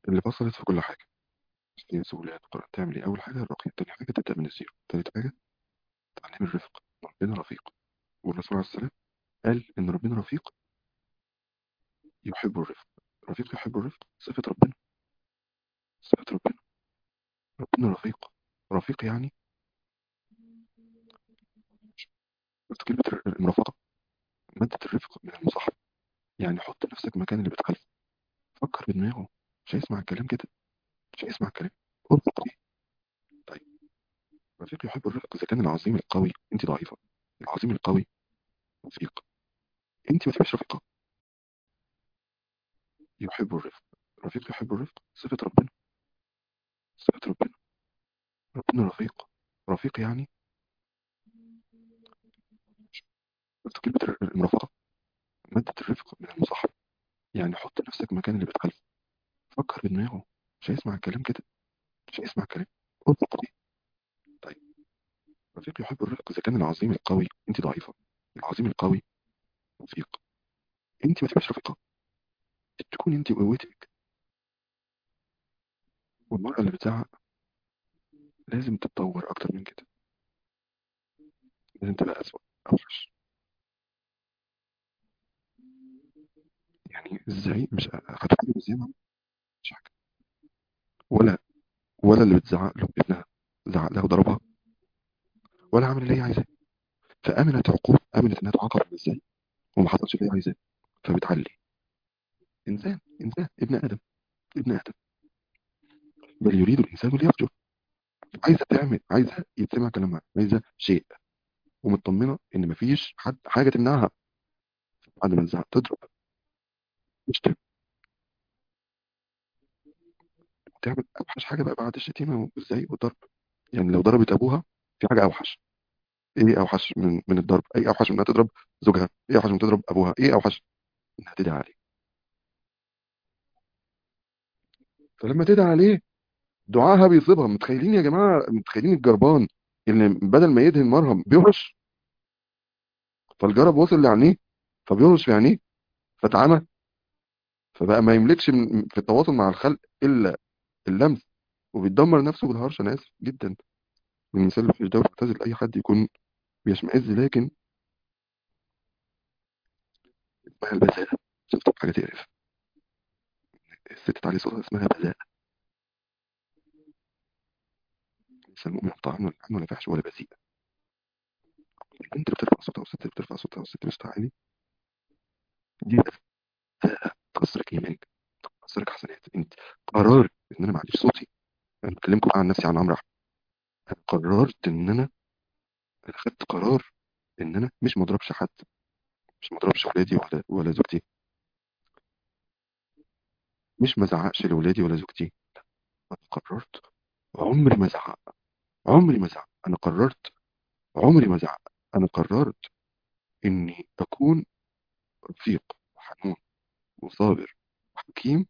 اللي فصلت في كل حاجة مسكين سهولات وقرأت تعمل ايه أول حاجة الرقي تاني حاجة تبدأ من الزيرو تالت حاجة تعليم الرفق ربنا رفيق والرسول عليه السلام قال إن ربنا رفيق يحب الرفق رفيق يحب الرفق صفة ربنا صفة ربنا ربنا رفيق رفيق يعني قلت كلمة الر- المرافقة مادة الرفق من المصاحبة يعني حط نفسك مكان اللي بتخالفه فكر بدماغه مش هيسمع الكلام كده مش هيسمع الكلام ارفق بيه طيب رفيق يحب الرفق إذا كان العظيم القوي أنت ضعيفة العظيم القوي رفيق أنت ما تبقاش رفيقة يحب الرفق رفيق يحب الرفق صفة ربنا صفة ربنا ربنا رفيق رفيق يعني قلت كلمة الر- المرافقة مادة الرفق من المصاحبة يعني حط نفسك مكان اللي بتخالفه فكر بدماغه مش هيسمع الكلام كده مش هيسمع الكلام ارفق بيه طيب رفيق يحب الرفق إذا كان العظيم القوي أنت ضعيفة العظيم القوي رفيق أنت ما تبقاش رفيقة تكون أنت وقوتك والمرأة اللي بتزعق لازم تتطور أكتر من كده لازم تبقى أسوأ أوحش يعني الزعيق مش هتقول زي مش حاجة ولا ولا اللي بتزعق له ابنها زعق لها وضربها ولا عمل اللي هي عايزاه فأمنت عقوب أمنت إنها تعاقب ازاي وما حصلش اللي هي عايزاه فبتعلي إنسان إنسان ابن آدم ابن آدم بل يريد الإنسان ليفجر عايزة تعمل عايزة يتسمع كلامها عايزة شيء ومطمنة إن مفيش حد حاجة تمنعها بعد ما تزعق تضرب تشتم وتعمل أوحش حاجة بقى بعد الشتيمة والزعيق والضرب يعني لو ضربت أبوها في حاجة أوحش إيه أوحش من من الضرب أي أوحش من إنها تضرب زوجها إيه أوحش من تضرب أبوها إيه أوحش إنها تدعي عليه فلما تدعي عليه دعاها بيصيبها متخيلين يا جماعة متخيلين الجربان اللي بدل ما يدهن مرهم بيهرش فالجرب وصل لعينيه فبيهرش في عينيه فاتعمى فبقى ما يملكش من في التواصل مع الخلق الا اللمس وبيدمر نفسه بالهرش انا اسف جدا والمثال اللي في ده معتزل اي حد يكون بيشمئز لكن اسمها البذاءة شفت حاجه تقرف الست عليه الصلاه والسلام اسمها بذاءة ليس المؤمن طعام ولا عام ولا فحش ولا بذيء البنت اللي بترفع صوتها والست اللي بترفع صوتها والست مش عالي دي بذاءة تخسرك ايمانك تخسرك حسنات انت قرار ان انا ما عنديش صوتي انا بكلمكم عن نفسي عن عمرو احمد أنا قررت ان انا انا خدت قرار ان انا مش ما اضربش حد مش ما اضربش ولادي ولا ولا زوجتي مش ما ازعقش لاولادي ولا زوجتي انا قررت عمري ما ازعق عمري ما ازعق انا قررت عمري ما ازعق انا قررت اني اكون رفيق وحنون وصابر وحكيم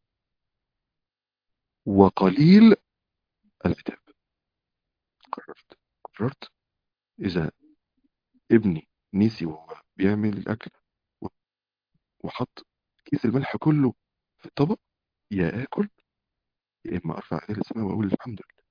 وقليل الكتاب قررت قررت اذا ابني نسي وهو بيعمل الاكل و- وحط كيس الملح كله في الطبق يا اكل يا اما ارفع ايدي للسماء واقول الحمد لله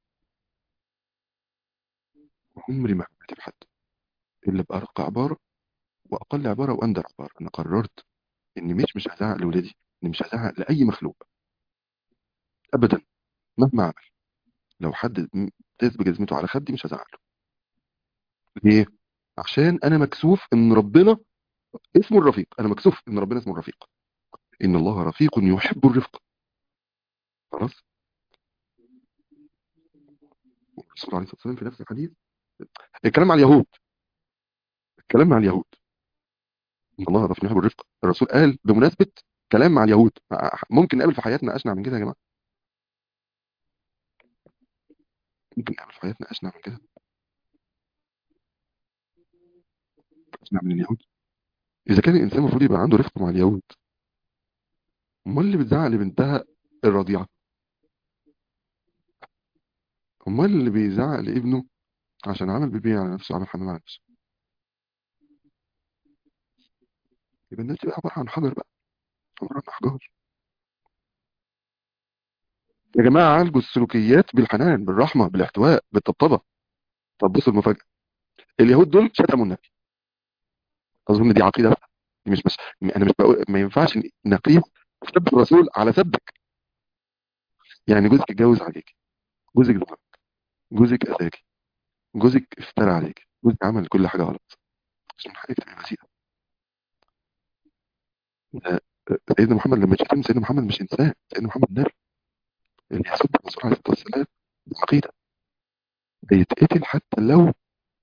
عمري ما هعتب حد الا بارق عباره واقل عباره واندر عباره انا قررت اني مش مش هزعق لاولادي اني مش هزعق لاي مخلوق ابدا مهما عمل لو حد م- داس بجزمته على خدي مش هزعق له ليه عشان انا مكسوف ان ربنا اسمه الرفيق انا مكسوف ان ربنا اسمه الرفيق ان الله رفيق يحب الرفق خلاص والرسول عليه الصلاه والسلام في نفس الحديث الكلام مع اليهود الكلام مع اليهود ان الله رفيق يحب الرفق الرسول قال بمناسبه كلام مع اليهود ممكن نقابل في حياتنا اشنع من كده يا جماعه ممكن نقابل في حياتنا اشنع من كده اشنع من اليهود اذا كان الانسان المفروض يبقى عنده رفق مع اليهود امال اللي بتزعق لبنتها الرضيعه امال اللي بيزعق لابنه عشان عمل بيبي على نفسه عمل حمام على نفسه يبقى الناس دي بقى عباره عن حجر بقى عباره عن احجار يا جماعه عالجوا السلوكيات بالحنان بالرحمه بالاحتواء بالطبطبه طب بصوا المفاجاه اليهود دول شتموا النبي اظن دي عقيده بقى دي مش مش انا مش بقول ما ينفعش نقيس سب الرسول على سبك يعني جوزك اتجوز عليك جوزك ظلم جوزك اذاكي جوزك افترى عليك جوزك عمل كل حاجه غلط عشان حضرتك تبقى مسيحي ده سيدنا محمد لما شتم سيدنا محمد مش انسان سيدنا محمد نبي اللي يسب الرسول عليه الصلاه والسلام دي عقيده بيتقتل حتى لو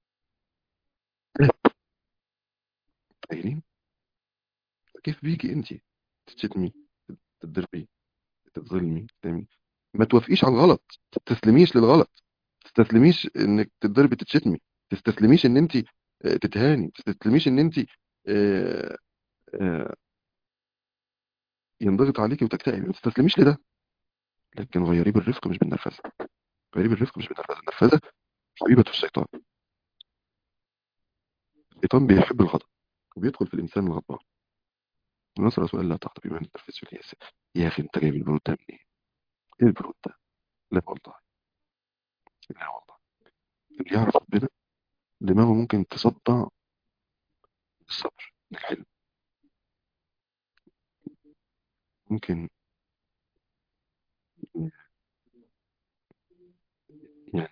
تاب متخيلين كيف بيجي انت تشتمي تضربي تظلمي تعملي ما توافقيش على الغلط ما تستسلميش للغلط ما تستسلميش انك تتضربي تتشتمي ما تستسلميش ان انت آه، تتهاني ما تستسلميش ان انت آه، آه، ينضغط عليكي وتكتئبي ما تستسلميش لده لكن غيريه بالرفق مش بالنرفزه غيريه بالرفق مش بالنرفزه النرفزه حبيبه الشيطان الشيطان بيحب الغضب وبيدخل في الانسان الغضبان النصر رسول الله لا تغضب بما تنرفز في الياس يا اخي انت جايب البرود ده منين؟ ايه البرود ده؟ لا والله لا والله اللي يعرف ربنا دماغه ممكن تصدع بالصبر الحلم ممكن يعني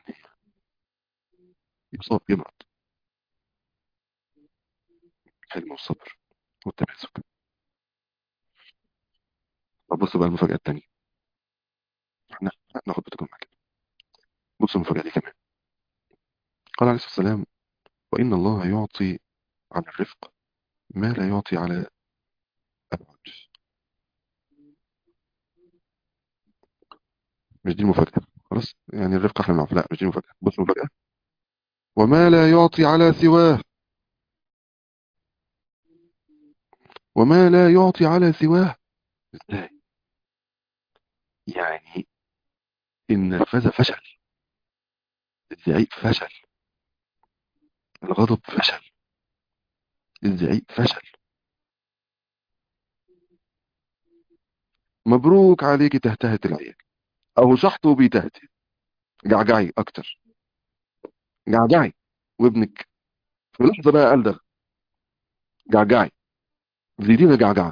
يصاب يمرض الحلم والصبر والتماسك طب بصوا بقى المفاجأة التانية احنا ناخد بتكون معاك بصوا المفاجأة دي كمان قال عليه الصلاة والسلام وإن الله يعطي على الرفق ما لا يعطي على العنف مش دي المفاجأة خلاص يعني الرفق احنا نعرف لا مش دي المفاجأة بصوا المفاجأة وما لا يعطي على سواه وما لا يعطي على سواه ازاي يعني النرفزة فشل الزعيق فشل الغضب فشل الزعيق فشل مبروك عليكي تهتهت العيال اهو شحطه بيتهته جعجعي اكتر جعجعي وابنك في لحظة بقى قال ده جعجعي زيدينا جعجعة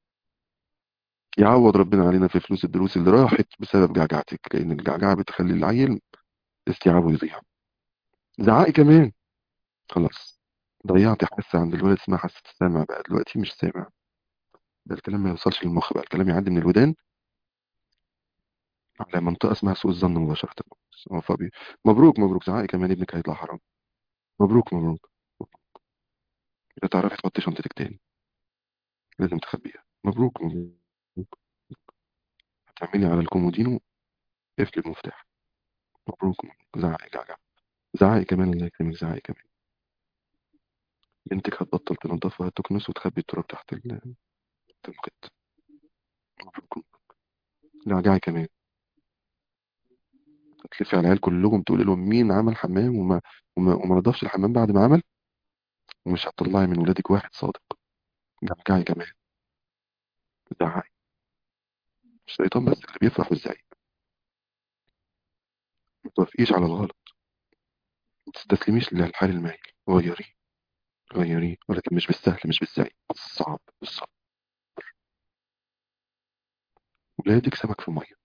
يعوض ربنا علينا في فلوس الدروس اللي راحت بسبب جعجعتك لان الجعجعة بتخلي العيل استيعابه يضيع زعقي كمان خلاص ضيعتي حاسة عند الولد اسمها حاسة السامع بقى دلوقتي مش سامع ده الكلام ما يوصلش للمخ بقى الكلام يعدي من الودان على منطقة اسمها سوء الظن مباشرة هو فابي مبروك مبروك زعقي كمان ابنك هيطلع حرام مبروك مبروك إذا تعرفي تحطي شنطتك تاني لازم تخبيها مبروك مبروك هتعملي على الكومودينو قفل المفتاح مبروك مبروك زعقي جعجع زعقي كمان الله يكرمك زعقي كمان بنتك هتبطل تنظف وهتكنس وتخبي التراب تحت ال- المخد مبروك مبروك جعجعي كمان هتلفي على العيال كلهم تقولي لهم مين عمل حمام وما وما, وما نضفش الحمام بعد ما عمل ومش هتطلعي من ولادك واحد صادق جعجعي كمان زعقي الشيطان بس اللي بيفرح بالزعيق ما توافقيش على الغلط ما تستسلميش للحال المايل غيريه غيريه ولكن مش بالسهل مش بالزعيق بالصعب بالصعب ولادك سمك في ميه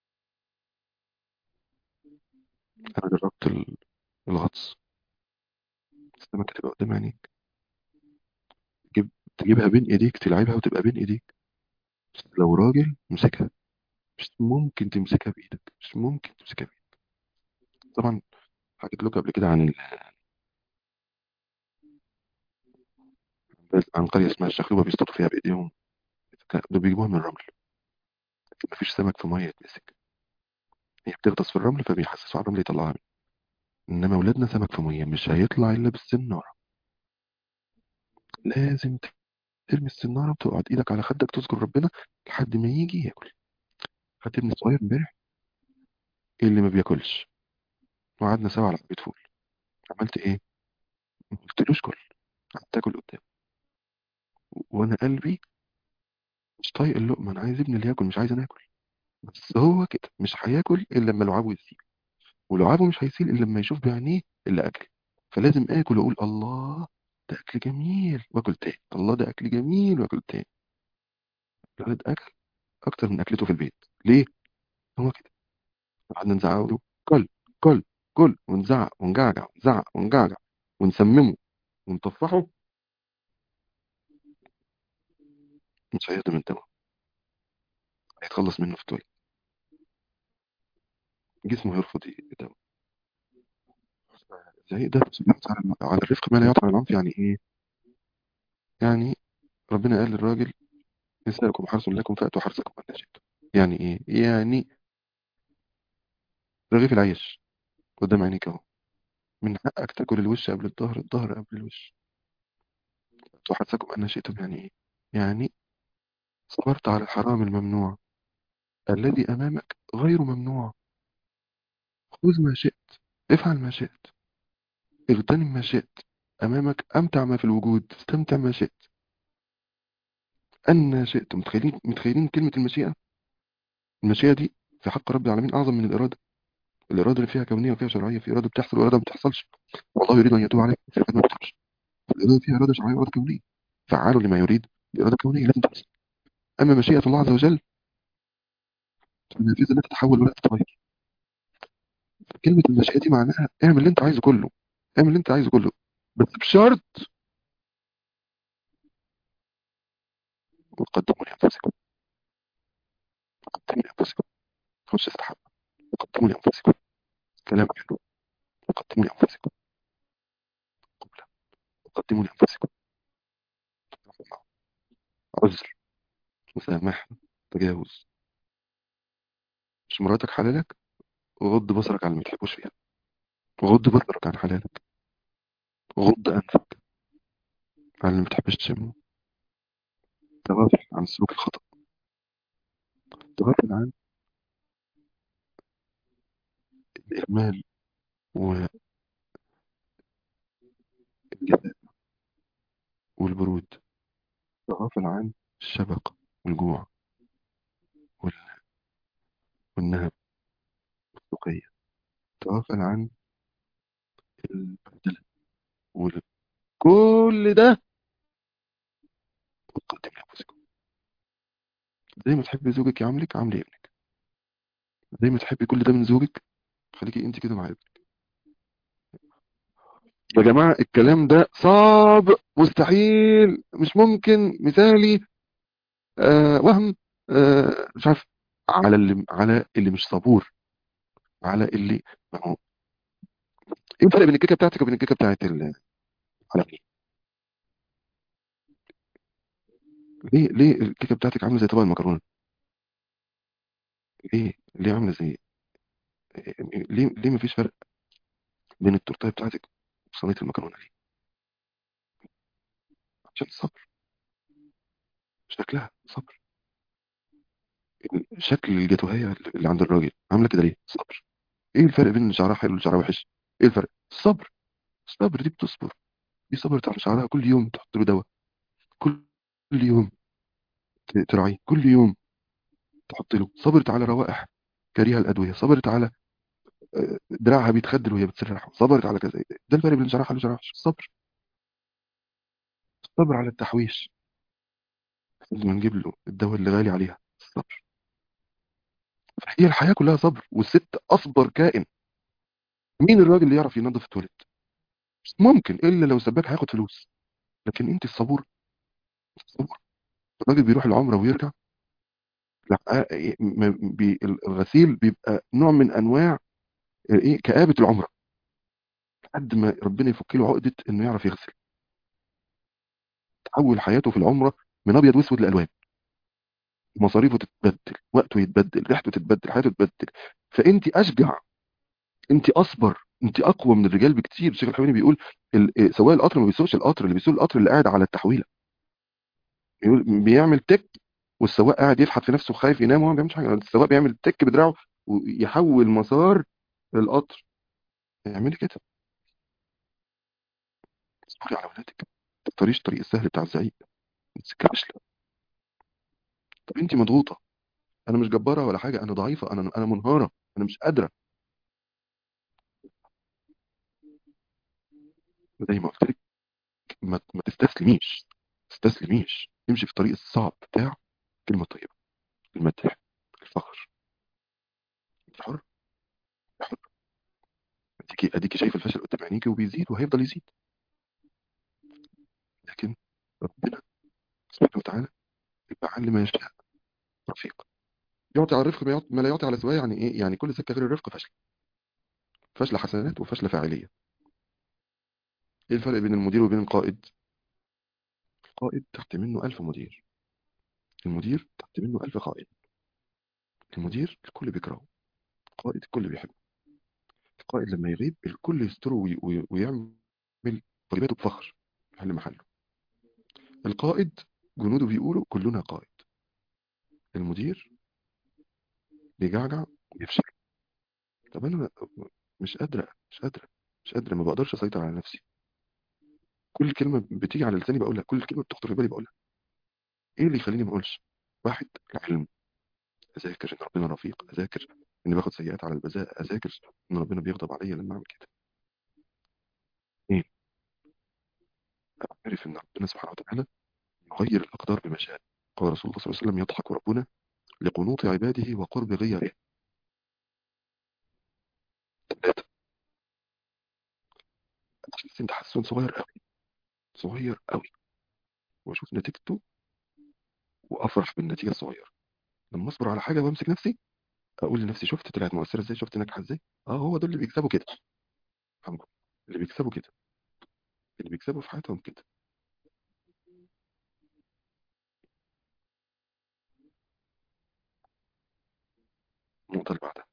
انا جربت ال- الغطس السمكه تبقى قدام عينيك تجيب تجيبها بين ايديك تلعبها وتبقى بين ايديك بس لو راجل امسكها مش ممكن تمسكها بايدك مش ممكن تمسكها بايدك طبعا حكيت لكم قبل كده عن ال... عن قريه اسمها الشخلوبه بيصطادوا فيها بايديهم دول بيجيبوها من الرمل مفيش سمك في ميه يتمسك هي بتغطس في الرمل فبيحسسوا على الرمل يطلعها منه انما ولادنا سمك في ميه مش هيطلع الا بالسناره لازم ترمي السناره وتقعد ايدك على خدك تذكر ربنا لحد ما يجي ياكل خدت ابني صغير امبارح اللي ما بياكلش وقعدنا سوا على بيت فول عملت ايه ما قلتلوش كل قعدت اكل قدام وانا قلبي مش طايق اللقمه انا عايز ابني اللي ياكل مش عايز انا اكل بس هو كده مش هياكل الا لما لعابه يسيل ولعابه مش هيسيل الا لما يشوف بعينيه اللي اكل فلازم اكل واقول الله ده اكل جميل واكل تاني الله ده اكل جميل واكل تاني الولد اكل اكتر من اكلته في البيت ليه هو كده قعدنا نزعق له كل كل كل ونزعق ونجعجع ونزعق ونجعجع ونسممه ونطفحه مش هيهضم الدواء هيتخلص منه في التواليت جسمه هيرفض الدواء زي ده سبحانه وتعالى على الرفق ما لا يعطى عن العنف يعني ايه يعني ربنا قال للراجل نسألكم حرث لكم فأتوا حرثكم أن شئتم يعني ايه يعني رغيف العيش قدام عينيك اهو من حقك تاكل الوش قبل الظهر الظهر قبل الوش فأتوا حرثكم أن شئتم يعني ايه يعني صبرت على الحرام الممنوع الذي أمامك غير ممنوع خذ ما شئت افعل ما شئت اغتنم ما شئت أمامك أمتع ما في الوجود استمتع ما شئت أن شئت متخيلين متخيلين كلمة المشيئة المشيئة دي في حق رب العالمين أعظم من الإرادة الإرادة اللي فيها كونية وفيها شرعية في إرادة بتحصل وإرادة ما بتحصلش والله يريد أن يتوب عليك في إرادة ما بتحصلش الإرادة فيها إرادة شرعية وإرادة كونية فعال لما يريد بإرادة كونية لازم تحصل أما مشيئة الله عز وجل فالنافذة لا تتحول ولا تتغير كلمة المشيئة دي معناها اعمل اللي أنت عايزه كله اعمل اللي أنت عايزه كله بس بشرط وقدموا لأنفسكم قدموا لأنفسكم خش استحب وقدموا لأنفسكم كلام حلو وقدموا لأنفسكم قبلة وقدموا لأنفسكم عذر مسامحة تجاوز مش مراتك حلالك وغض بصرك عن اللي ما تحبوش فيها وغض بصرك عن حلالك وغض أنفك عن اللي ما بتحبش تشمه تغافل عن سلوك الخطأ تغافل عن الإهمال والجفاء والبرود تغافل عن الشبق والجوع وال- والنهب والسقية تغافل عن البهدلة وكل ده وتقدم لأنفسكم زي ما تحبي زوجك يعاملك عاملي ابنك زي ما تحبي كل ده من زوجك خليكي انت كده مع ابنك يا جماعة الكلام ده صعب مستحيل مش ممكن مثالي آه وهم آه مش عارف على اللي على اللي مش صبور على اللي ما هو ايه الفرق بين الكيكه بتاعتك وبين الكيكه بتاعت ال- على مين ليه ليه الكيكه بتاعتك عامله زي طبق المكرونه ليه ليه عامله زي ليه ليه مفيش فرق بين التورتيه بتاعتك وصينيه المكرونه دي عشان الصبر شكلها صبر شكل الجاتوهيه اللي عند الراجل عامله كده ليه صبر ايه الفرق بين إن شعرها حلو وشعرها وحش ايه الفرق الصبر الصبر دي بتصبر دي صبرت على شعرها كل يوم تحط له دواء كل كل يوم ت- تراعيه كل يوم تحط له صبرت على روائح كريهه الادويه صبرت على آه، دراعها بيتخدل وهي بتسرح صبرت على كذا ده الفرق بين شرح وشرح الصبر الصبر على التحويش لازم نجيب له الدواء اللي غالي عليها الصبر هي الحياه كلها صبر والست اصبر كائن مين الراجل اللي يعرف ينظف التواليت مش ممكن الا لو سباك هياخد فلوس لكن انت الصبور الصبور الراجل بيروح العمره ويرجع لا آه، م- بي- الغسيل بيبقى نوع من انواع ايه كآبة العمره لحد ما ربنا يفك له عقده انه يعرف يغسل تحول حياته في العمره من ابيض واسود لالوان مصاريفه تتبدل وقته يتبدل ريحته تتبدل حياته تتبدل فانت اشجع انت اصبر انت اقوى من الرجال بكتير الشيخ الحويني بيقول ال- إيه، سواق القطر ما بيسوقش القطر اللي بيسوق القطر اللي قاعد على التحويله بيقول بيعمل تك والسواق قاعد يفحط في نفسه خايف ينام وهو ما بيعملش حاجه السواق بيعمل تك بدراعه ويحول مسار القطر اعملي كده اصبري على اولادك ما تختاريش الطريق السهل بتاع الزعيق ما تسكبش له طب انت مضغوطه انا مش جباره ولا حاجه انا ضعيفه انا انا منهاره انا مش قادره زي ما قلت لك ما, ما تستسلميش تستسلميش امشي في الطريق الصعب بتاع كلمه طيبه المدح الفخر انت حر انت حر اديكي اديكي شايف الفشل قدام عينيكي وبيزيد وهيفضل يزيد لكن ربنا سبحانه وتعالى يفعل ما يشاء رفيق يعطي على الرفق ما يعطي- ما لا يعطي على سواه يعني ايه يعني كل سكه غير الرفق فشل فشل حسنات وفشل فاعليه ايه الفرق بين المدير وبين القائد القائد تحت منه ألف مدير المدير تحت منه ألف قائد المدير الكل بيكرهه القائد الكل بيحبه القائد لما يغيب الكل يستره وي- وي- ويعمل واجباته بفخر يحل محله القائد جنوده بيقولوا كلنا قائد المدير بيجعجع ويفشل طب انا مش قادره مش قادره مش قادره ما بقدرش اسيطر على نفسي كل كلمه بتيجي على لساني بقولها كل كلمه بتخطر في بالي بقولها ايه اللي يخليني ما اقولش واحد العلم اذاكر ان ربنا رفيق اذاكر اني باخد سيئات على البذاء اذاكر ان ربنا بيغضب عليا لما اعمل كده اثنين اعرف ان ربنا سبحانه وتعالى يغير الاقدار بما شاء قال رسول الله صلى الله عليه وسلم يضحك ربنا لقنوط عباده وقرب غيره ثلاثه احسن تحسن صغير قوي صغير قوي واشوف نتيجته وافرح بالنتيجه الصغيره لما اصبر على حاجه وامسك نفسي اقول لنفسي شفت طلعت مؤثره ازاي شفت ناجحه ازاي اه هو دول اللي بيكسبوا كده الحمد لله اللي بيكسبوا كده اللي بيكسبوا في حياتهم كده النقطه اللي بعدها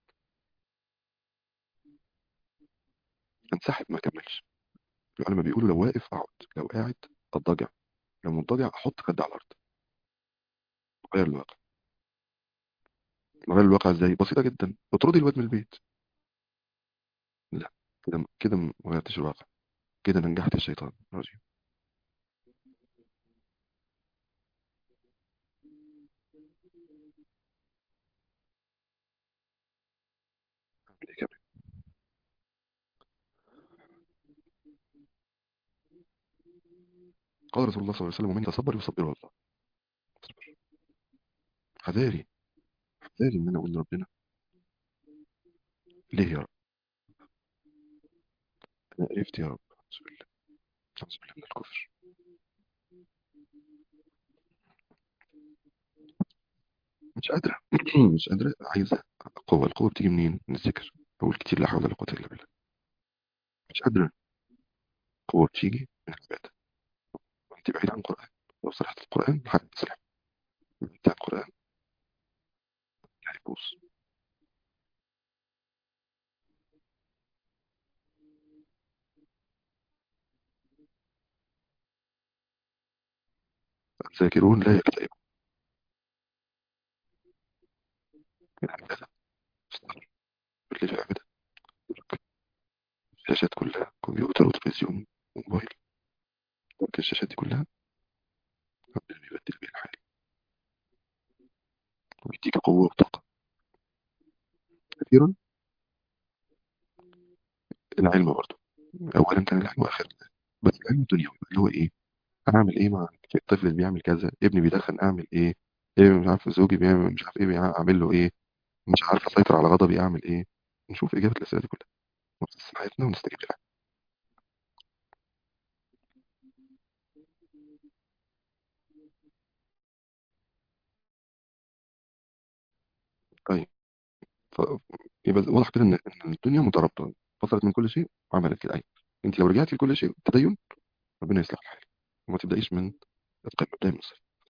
انسحب ما اكملش العلماء بيقولوا لو واقف اقعد لو قاعد اضطجع لو مضطجع احط خد على الارض غير الواقع غير الواقع ازاي بسيطه جدا اطردي الواد من البيت لا كده كده ما غيرتش الواقع كده نجحت الشيطان الرجيم أعمل إيه كمان؟ قال رسول الله صلى الله عليه وسلم ومن تصبر يصبره الله اصبر حذاري حذاري ان انا اقول لربنا ليه يا رب انا عرفت يا رب اعوذ بالله اعوذ بالله من الكفر مش قادره مش قادره عايزه قوه القوه بتيجي منين من الذكر بقول كتير لا حول ولا قوه الا بالله مش قادره قوه بتيجي من العباده وانت بعيد عن القران لو صلحت القران هتصلح بعيد عن القران هيبوظ الذاكرون لا يكتئبون من العباده استغفر بالله في العباده الشاشات كلها كمبيوتر وتلفزيون وموبايل ممكن الشاشات دي كلها ربنا بيبدل بيها الحال ويديك قوه وطاقه كثيرا العلم برضه اولا كان العلم واخر بس العلم الدنيوي بقى اللي هو ايه اعمل ايه مع الطفل اللي بيعمل كذا ابني بيدخن اعمل ايه ايه مش عارف زوجي بيعمل مش عارف ايه بيع- اعمل له ايه مش عارف اسيطر على غضبي اعمل ايه نشوف اجابه الاسئله دي كلها نبص حياتنا ونستجيب لها طيب ف... يبقى واضح كده ان إن الدنيا مترابطه فصلت من كل شيء وعملت كده ايوه انت لو رجعتي لكل شيء التدين ربنا يصلح الحال وما تبدايش من القمه ابداي من الصفر